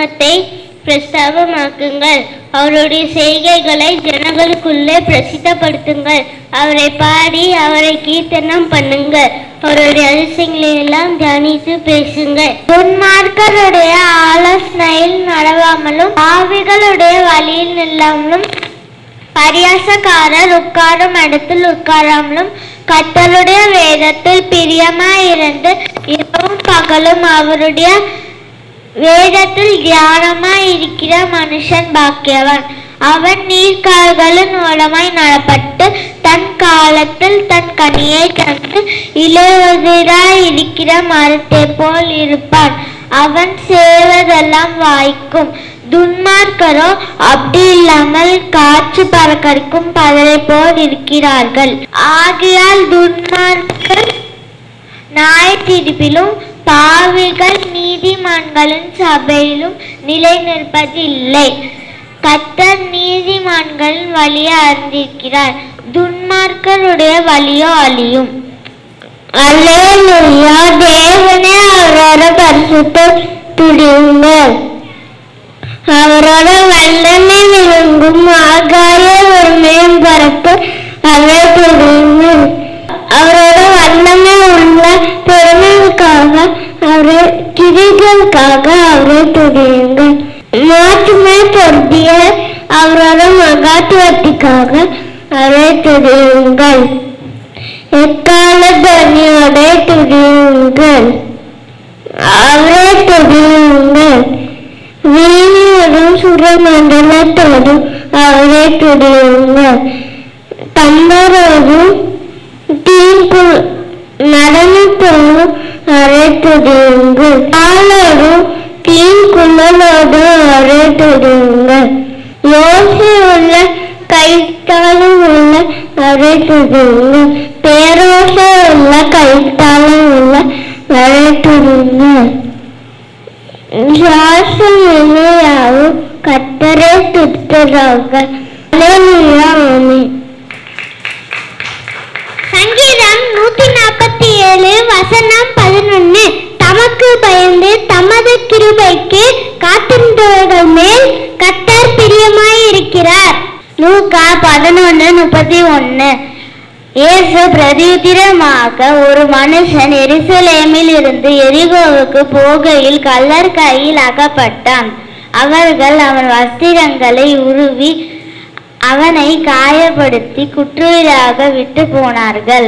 நாமத்தை பிரஸ்தாபமாக்குங்கள் அவருடைய செய்கைகளை ஜனங்களுக்குள்ளே பிரசித்தப்படுத்துங்கள் அவரை பாடி அவரை கீர்த்தனம் பண்ணுங்கள் அவருடைய அதிசயங்களை எல்லாம் தியானித்து பேசுங்கள் துன்மார்க்கருடைய ஆலோசனையில் நடவாமலும் ஆவிகளுடைய வழியில் நில்லாமலும் பரியாசக்காரர் உட்காரும் இடத்தில் உட்காராமலும் கர்த்தருடைய வேதத்தில் பிரியமாயிருந்து இரவும் பகலும் அவருடைய வேதத்தில் தியானமாய் இருக்கிற மனுஷன் பாக்கியவன் அவன் நீர்க்கால்களின் மூலமாய் நடப்பட்டு தன் காலத்தில் தன் கனியை தந்து இளையவதிராய் இருக்கிற மரத்தை போல் இருப்பான் அவன் செய்வதெல்லாம் வாய்க்கும் துன்மார்க்கரோ அப்படி இல்லாமல் காற்று பறக்கடிக்கும் பதரை போல் இருக்கிறார்கள் ஆகையால் துன்மார்க்கர் நியாயத்தீர்ப்பிலும் பாவிகள் நீதிமான்களின் சபையிலும் நிலை நிற்பதில்லை கத்தர் நீதிமான்களின் வழியை அறிந்திருக்கிறார் துன்மார்க்கருடைய வழியோ அழியும் அல்லேலூயா தேவனே அவரோட பரிசுத்த துடியுங்கள் அவரோட வல்லமை விளங்கும் ஆகாய ஒரு மேம்பரப்பு அவரை துடியுங்கள் அவரோட வல்லமை உள்ள பெருமைக்காக அவரை கிரிகளுக்காக அவரை துடியுங்கள் மாற்றுமை பொருந்திய அவரோட மகாத்துவத்துக்காக அவரை துடியுங்கள் எக்கால தனியோட துடியுங்கள் அவரை துடியுங்கள் வீணியோடும் சுரமண்டலத்தோடும் அவரை துடியுங்கள் தம்பரோடும் தீர்ப்பு நடனத்தோடும் அவரை துடியுங்கள் ஆளோடும் தீங்குள்ளலோடும் அவரை துடியுங்கள் யோசி உள்ள கைத்தாலும் உள்ள அவரை துடியுங்கள் பேரோச உள்ள கைத்தாலும் உள்ள அவரை துடியுங்கள் யாவும் கத்தரே துத்துறார்கள் சங்கீதம் நூத்தி நாற்பத்தி ஏழு வசனம் பதினொன்னு தமக்கு பயந்து தமது கிருபைக்கு காத்திருந்தவர்கள் மேல் கத்தர் பிரியமாய் இருக்கிறார் லூக்கா பதினொன்னு முப்பத்தி ஒன்னு இயேசு பிரதியுத்திரமாக ஒரு மனுஷன் எருசலேமில் இருந்து எரிகோவுக்கு போகையில் கள்ளர் கையில் அகப்பட்டான் அவர்கள் அவன் வஸ்திரங்களை உருவி அவனை காயப்படுத்தி குற்றுயிராக விட்டு போனார்கள்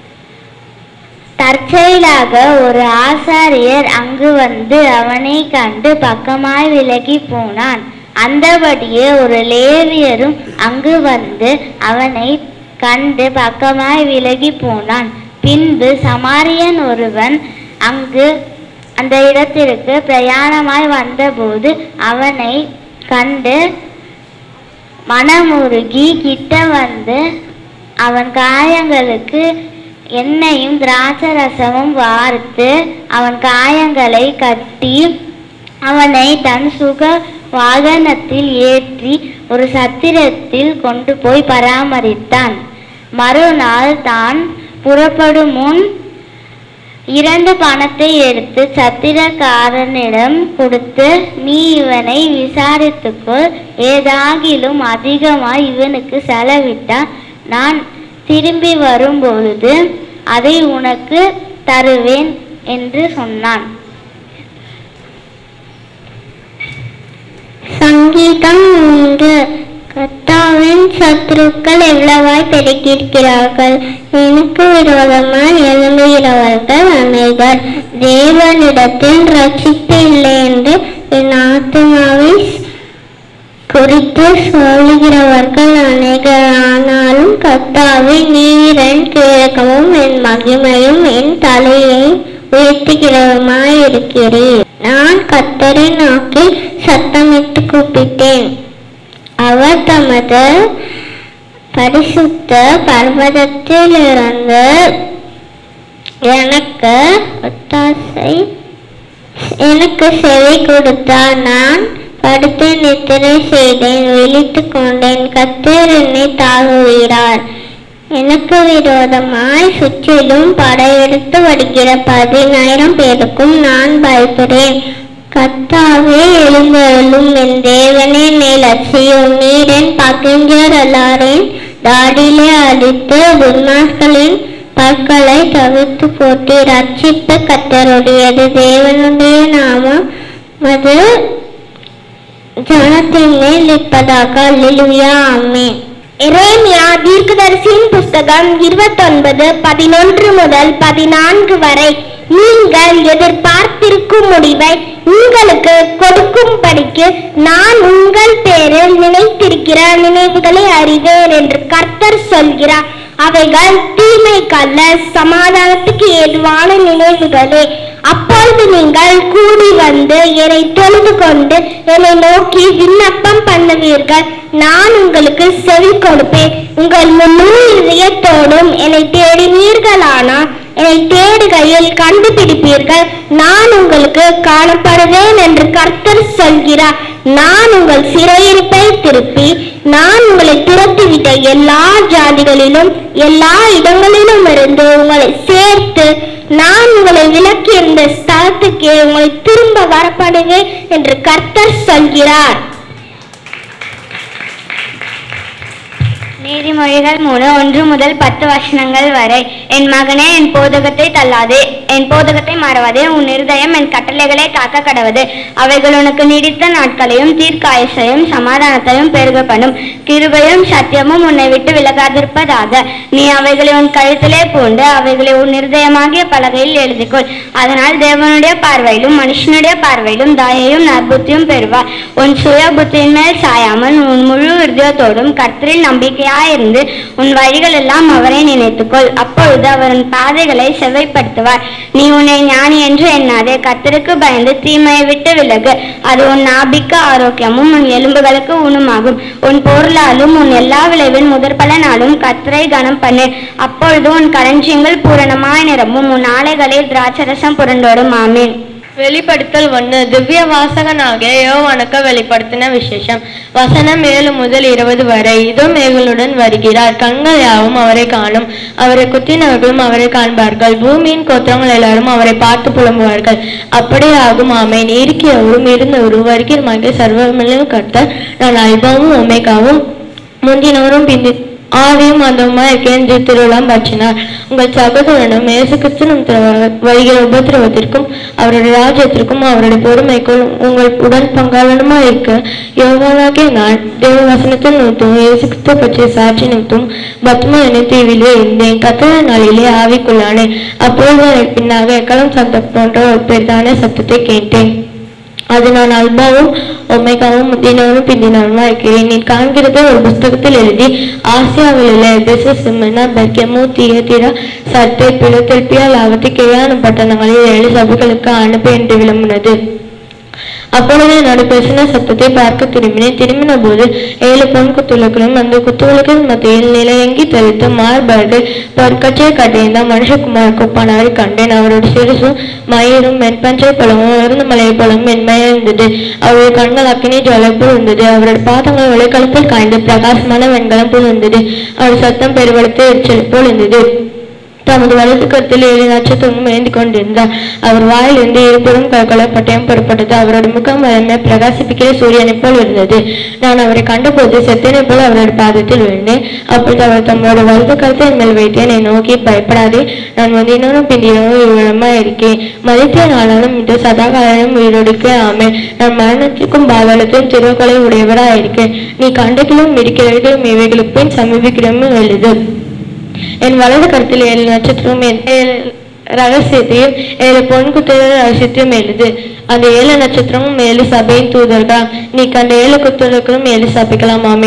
தற்செயலாக ஒரு ஆசாரியர் அங்கு வந்து அவனை கண்டு பக்கமாய் விலகி போனான் அந்தபடியே ஒரு லேவியரும் அங்கு வந்து அவனை கண்டு பக்கமாய் விலகி போனான் பின்பு சமாரியன் ஒருவன் அங்கு அந்த இடத்திற்கு பிரயாணமாய் வந்தபோது அவனை கண்டு மனமுருகி கிட்ட வந்து அவன் காயங்களுக்கு எண்ணெயும் திராட்சரசமும் வார்த்து அவன் காயங்களை கட்டி அவனை தன் சுக வாகனத்தில் ஏற்றி ஒரு சத்திரத்தில் கொண்டு போய் பராமரித்தான் மறுநாள் தான் புறப்படும் முன் இரண்டு பணத்தை எடுத்து சத்திரக்காரனிடம் கொடுத்து நீ இவனை விசாரித்துக்கொள் ஏதாகிலும் அதிகமாய் இவனுக்கு செலவிட்டால் நான் திரும்பி வரும்பொழுது அதை உனக்கு தருவேன் என்று சொன்னான் சங்கீதம் மூன்று கத்தாவின் சத்துருக்கள் எவ்வளவாய் பெருக்கியிருக்கிறார்கள் எனக்கு விரோதமாய் எழும்புகிறவர்கள் அனைவர் தேவனிடத்தில் ரட்சிப்பு இல்லை என்று என் ஆத்மாவை குறித்து சொல்லுகிறவர்கள் அநேகர் ஆனாலும் கத்தாவை நீரன் கிழக்கமும் என் மகிமையும் என் தலையை உயர்த்துகிறவமாய் இருக்கிறேன் நான் கத்தரை நோக்கி சத்தமிட்டு கூப்பிட்டேன் அவர் தமது பரிசுத்த பர்வதத்திலிருந்து எனக்கு ஒத்தாசை எனக்கு செவி கொடுத்தார் நான் படுத்து நித்திரை செய்தேன் விழித்துக் கொண்டேன் கத்தர் என்னை தாங்குகிறார் எனக்கு விரோதமாய் சுற்றிலும் படையெடுத்து வருகிற பதினாயிரம் பேருக்கும் நான் பயப்படுறேன் கத்தாவே எழுந்தருளும் என் தேவனே நிலச்சியும் நீரன் பகிஞ்சர் எல்லாரின் தாடிலே அடித்து துன்மார்களின் பற்களை தவிர்த்து போட்டு ரட்சிப்பு கத்தருடையது தேவனுடைய நாமம் அது ஜனத்தின் மேல் இருப்பதாக அல்லேலூயா ஆமென் எரேமியா தீர்க்கதரிசியின் புஸ்தகம் இருபத்தொன்பது பதினொன்று முதல் பதினான்கு வரை நீங்கள் எதிர்பார்த்திருக்கும் முடிவை உங்களுக்கு கொடுக்கும்படிக்கு நான் உங்கள் பேரில் நினைத்திருக்கிற நினைவுகளை அறிவேன் என்று கர்த்தர் சொல்கிறார் அவைகள் தீமைக்கல்ல சமாதானத்துக்கு ஏதுவான நினைவுகளே அப்பொழுது நீங்கள் கூடி வந்து என்னை தொழுது கொண்டு என்னை நோக்கி விண்ணப்பம் பண்ணுவீர்கள் நான் உங்களுக்கு செவி கொடுப்பேன் உங்கள் முழு இதயத்தோடும் என்னை தேடினீர்களானால் என்னை தேடுகையில் கண்டுபிடிப்பீர்கள் நான் உங்களுக்கு காணப்படுவேன் என்று கர்த்தர் சொல்கிறார் நான் உங்கள் சிறையிருப்பை திருப்பி நான் உங்களை துரத்திவிட்ட எல்லா ஜாதிகளிலும் எல்லா இடங்களிலும் இருந்து உங்களை சேர்த்து நான் உங்களை விலக்கி இருந்த ஸ்தலத்துக்கே உங்களை திரும்ப வரப்படுவேன் என்று கர்த்தர் சொல்கிறார் நீதிமொழிகள் மூணு ஒன்று முதல் பத்து வசனங்கள் வரை என் மகனே என் போதகத்தை தள்ளாதே என் போதகத்தை மறவாதே உன் இருதயம் என் கட்டளைகளை காக்க கடவது அவைகள் உனக்கு நீடித்த நாட்களையும் தீர்க்காயசையும் சமாதானத்தையும் பெருக பண்ணும் கிருபையும் சத்தியமும் உன்னை விட்டு விலகாதிருப்பதாக நீ அவைகளை உன் கழுத்திலே பூண்டு அவைகளை உன் இருதயமாகிய பலகையில் எழுதிக்கொள் அதனால் தேவனுடைய பார்வையிலும் மனுஷனுடைய பார்வையிலும் தயையும் நற்புத்தியும் பெறுவார் உன் சுய புத்தியின் மேல் சாயாமல் உன் முழு இருதயத்தோடும் கர்த்தரில் நம்பிக்கையாயிருந்து உன் வழிகள் எல்லாம் அவரை நினைத்துக்கொள் அப்பொழுது அவர் உன் பாதைகளை செவ்வைப்படுத்துவார் நீ உன்னை ஞானி என்று எண்ணாதே கர்த்தருக்கு பயந்து தீமையை விட்டு விலகு அது உன் நாபிக்கு ஆரோக்கியமும் உன் எலும்புகளுக்கு ஊனமாகும் உன் பொருளாலும் உன் எல்லா விளைவின் முதற் பலனாலும் கர்த்தரை கனம் பண்ணு அப்பொழுது உன் களஞ்சியங்கள் பூரணமாய் நிரம்பும் உன் ஆலைகளில் திராட்சரசம் புரண்டோடும் ஆமீன் வெளிப்படுத்தல் ஒன்று திவ்ய வாசகனாகிய யோவானுக்கு வெளிப்படுத்தின விசேஷம் வசனம் ஏழு முதல் இருபது வரை இதோ மேகளுடன் வருகிறார் கண்கள் யாவும் அவரை காணும் அவரை குத்தினவர்களும் அவரை காண்பார்கள் பூமியின் கோத்திரங்கள் எல்லாரும் அவரை பார்த்து புலம்புவார்கள் அப்படியே ஆகும் ஆமேன் இருக்கிறவரும் இருந்தவரும் வருகிறமாக சர்வமில்லையும் கர்த்தர் நான் அல்பாவும் ஒமேகாவும் முந்தினவரும் பிந்தி ஆவியும் அந்தமா இருக்கேன் என்று திருவிழாம் பற்றினார் உங்கள் சகோதரனும் இயேசு கிறிஸ்துனும் வருகிற உபத்திரவத்திற்கும் அவருடைய ராஜ்யத்திற்கும் அவருடைய பொறுமைக்கும் உங்கள் உடன் பங்காளனுமா இருக்க யோகானாகிய நான் தேவ வசனத்தை நிறுத்தும் இயேசு கிறிஸ்து பற்றிய சாட்சி நிறுத்தும் பத்மா என தீவிலே இருந்தேன் கத்தர நாளிலே ஆவிக்குள்ளானேன் அப்பொழுது எனக்கு பின்னாக எக்களம் சத்தம் போன்ற ஒரு பெரிதான சத்தத்தை கேட்டேன் அது நான் அல்பாவும் ஒமேகாவும் முந்தினவரும் பிந்தினவருமா இருக்கிறேன் நீ காண்கிறதை ஒரு புஸ்தகத்தில் எழுதி ஆசியாவில் உள்ள எபேசு சிம்மனா பெர்கெமு தியதிரா சர்த்தை பிளத்தெல்பியா லாவத்திகேயான பட்டணங்களில் ஏழு சபைகளுக்கு அனுப்பி என்று விளம்பினது அப்பொழுது என்னோட பேசின சத்தத்தை பார்க்க திரும்பினேன் திரும்பின போது ஏழு பொன் குத்துகளும் அந்த குத்துகளுக்கு மத்தியில் நிலையங்கி தரித்த மார்பர்கள் பற்கச்சை கட்டியிருந்த மனுஷகுமாருக்கு ஒப்பானவரை கண்டேன் அவருடைய சிறுசும் மயிரும் மென்பஞ்சை பழமும் உயர்ந்த மலை பழமும் மென்மையா இருந்தது அவருடைய கண்கள் அக்கினி ஜுவலை போல் இருந்தது அவருடைய பாதங்கள் விளைக்கலத்தில் காய்ந்து பிரகாசமான வெண்கலம் போல் இருந்தது அவருடைய சத்தம் பெருவெடுத்து எரிச்சல் போல் இருந்தது தமது வலது கருத்தில் ஏழு நட்சத்திரமும் ஏந்தி கொண்டிருந்தார் அவர் வாயிலிருந்து இருபுறம் கற்களை பட்டயம் புறப்பட்டது அவருடைய முகம் வளமை பிரகாசிப்பிக்கிற சூரியனைப் போல் இருந்தது நான் அவரை கண்டபோது செத்தனை போல் அவருடைய பாதத்தில் விழுந்தேன் அப்பொழுது அவர் தம்மோட வலது கருத்தை என் மேல் வைத்து என்னை நோக்கி பயப்படாதே நான் முந்தினரும் பிந்தினரும் இவ்விடமா இருக்கேன் மதித்த நாளாலும் இந்த சதாகாலம் உயிரோடுக்க ஆமே நான் மரணத்திற்கும் பாதாளத்திலும் திருவுகளை உடையவராயிருக்கேன் நீ கண்டதிலும் இருக்கிறதும் இவைகளுக்கு பின் சமீபிக்கிறமும் எழுது என் வலது கருத்தில் ஏழு நட்சத்திரம் என் ஏழு ரகசியத்தையும் ஏழு பொன் குத்துகள் ரகசியத்தையும் எழுது அந்த ஏழு நட்சத்திரமும் ஏழு சபையின் தூதர்கள் நீ கண்ட ஏழு குத்துகளுக்கும் ஏழு சபைக்கலாம் ஆமே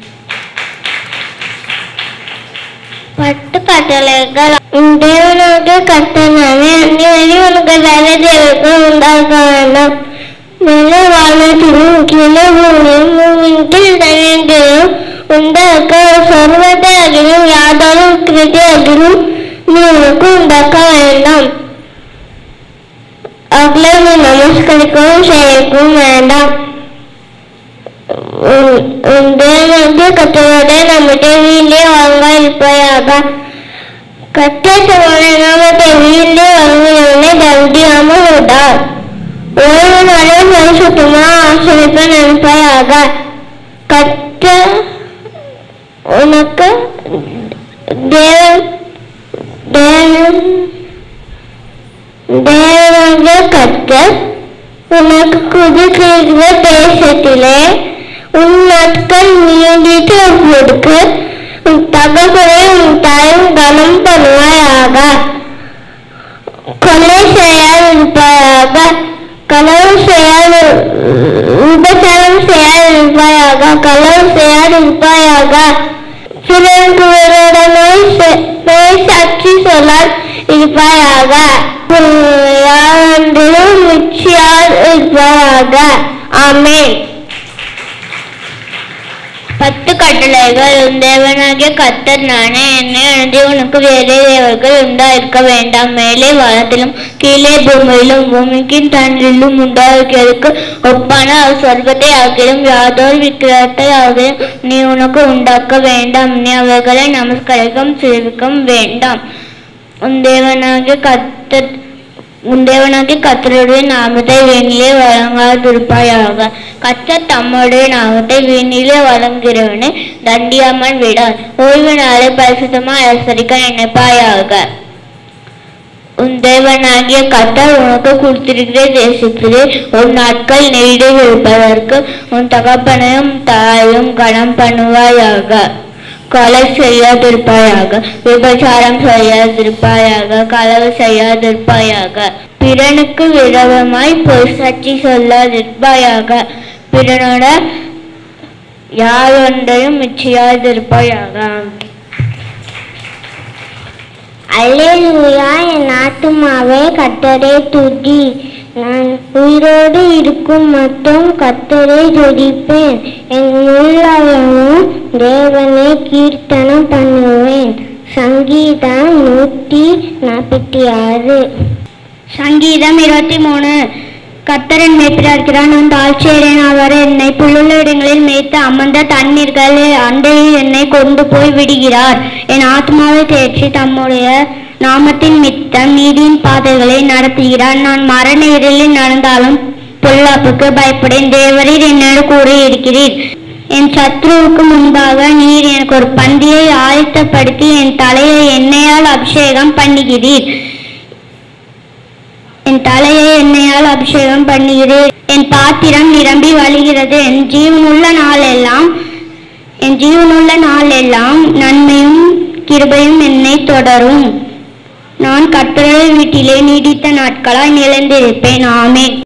பட்டு கட்டளைகள் தேவனுடைய கட்டணமே அந்நியவழி உனக்கு வேலைகளுக்கு உண்டாக வேண்டும் மேலே வானத்திலும் கீழே பூமியும் பூமியின் கீழ் தனியத்திலும் உண்டாக்க சர்வதாகிலும் யாதொரு கிருதியாகிலும் நீ உனக்கு உண்டாக்க வேண்டாம் அகலே நீ நமஸ்கரிக்கவும் செய்யவும் வேண்டாம் உன் தேவனுடைய கத்தரோட நம்முடைய வீட்டிலே வாங்க இருப்பையாக கத்த சோழ நாமத்தை வீட்டிலே வாங்கினவனை தண்டியாமல் விடார் ஓய்வு நாளை பரிசுத்தமா ஆசிரியப்ப நினைப்பாயாக கத்த உனக்கு தேவ தேவன் தேவனாகிய கர்த்தர் உனக்கு கொடுக்கிற தேசத்திலே உன் நாட்கள் நீடித்து கொடுக்க உன் தகப்பனை உன் தாயும் கனம் பண்ணுவாயாக கொலை செய்யாது இருப்பாயாக களவு செய்யாது உபச்சாரம் செய்யாது இருப்பாயாக களவு செய்யாது இருப்பாயாக பிறருக்கு விரோத நோய் செ- நோய் சாட்சி சொல்லால் இருப்பாயாக யாரென்றும் மிச்சியால் இருப்பாயாக ஆமென் பத்து கட்டளைகள் உன் தேவனாகிய கத்தர் நானே என்னை அணுதி உனக்கு வேறே தேவர்கள் உண்டாயிருக்க வேண்டாம் மேலே வானத்திலும் கீழே பூமியிலும் பூமிக்கு தன்னிலும் உண்டாகிறதுக்கு ஒப்பான சொர்க்கத்தை ஆகிலும் யாதோர் விக்கிரத்தை ஆகிலும் நீ உனக்கு உண்டாக்க வேண்டாம் நீ அவைகளை நமஸ்கரிக்கும் சேவிக்கும் வேண்டாம் உன் தேவனாகிய கத்தர் உன் தேவனாகிய கத்தருடைய நாமத்தை வீணிலே வழங்காதிருப்பாயாக கத்தர் தம்முடைய நாமத்தை வீணிலே வழங்குகிறவனை தண்டியாமல் விடார் ஓய்வு நாளை பரிசுத்தமா அனுசரிக்க நினைப்பாயாக உன் தேவனாகிய கத்தர் உனக்கு கொடுத்திருக்கிற தேசத்திலே உன் நாட்கள் நீடி இருப்பதற்கு உன் தகப்பனையும் தாயும் கனம் பண்ணுவாயாக கொலை செய்யாதிருப்பாயாக விபச்சாரம் செய்யாதிருப்பாயாக களவு செய்யாதிருப்பாயாக பிறனுக்கு விரோதமாய் பொய் சாட்சி சொல்லாதிருப்பாயாக பிறனோட யார் ஒன்றையும் மிச்சியாதிருப்பாயாக அல்லேலூயா என் ஆத்துமாவே கத்தரை துதி நான் உயிரோடு இருக்கும் மட்டும் கத்தரை துதிப்பேன் என் உள்ளமும் தேவனை கீர்த்தனம் பண்ணுவேன் சங்கீதம் நூற்றி நாற்பத்தி ஆறு சங்கீதம் இருபத்தி மூணு கத்தரன் மேய்ப்பிறார் நான் தாழ்ச்சியறேன் அவர் என்னை புல்லுள்ள இடங்களில் மேய்த்து அமர்ந்த தண்ணீர்கள் அண்டையில் என்னை கொண்டு போய் விடுகிறார் என் ஆத்மாவை தேற்றி தம்முடைய நாமத்தின் மித்தம் நீதியின் பாதைகளை நடத்துகிறார் நான் மரண இருளில் நடந்தாலும் பொல்லாப்புக்கு பயப்படேன் தேவரீர் என்னோடு கூட இருக்கிறீர் என் சத்ருவுக்கு முன்பாக நீர் எனக்கு ஒரு பந்தியை ஆயத்தப்படுத்தி என் தலையை எண்ணெயால் அபிஷேகம் பண்ணுகிறீர் என் தலையை எண்ணெயால் அபிஷேகம் பண்ணுகிறேன் என் பாத்திரம் நிரம்பி வழிகிறது என் ஜீவனுள்ள நாளெல்லாம் என் ஜீவனுள்ள நாளெல்லாம் நன்மையும் கிருபையும் என்னை தொடரும் நான் கட்டுரை வீட்டிலே நீடித்த நாட்களாய் நிலைந்திருப்பேன் ஆமென்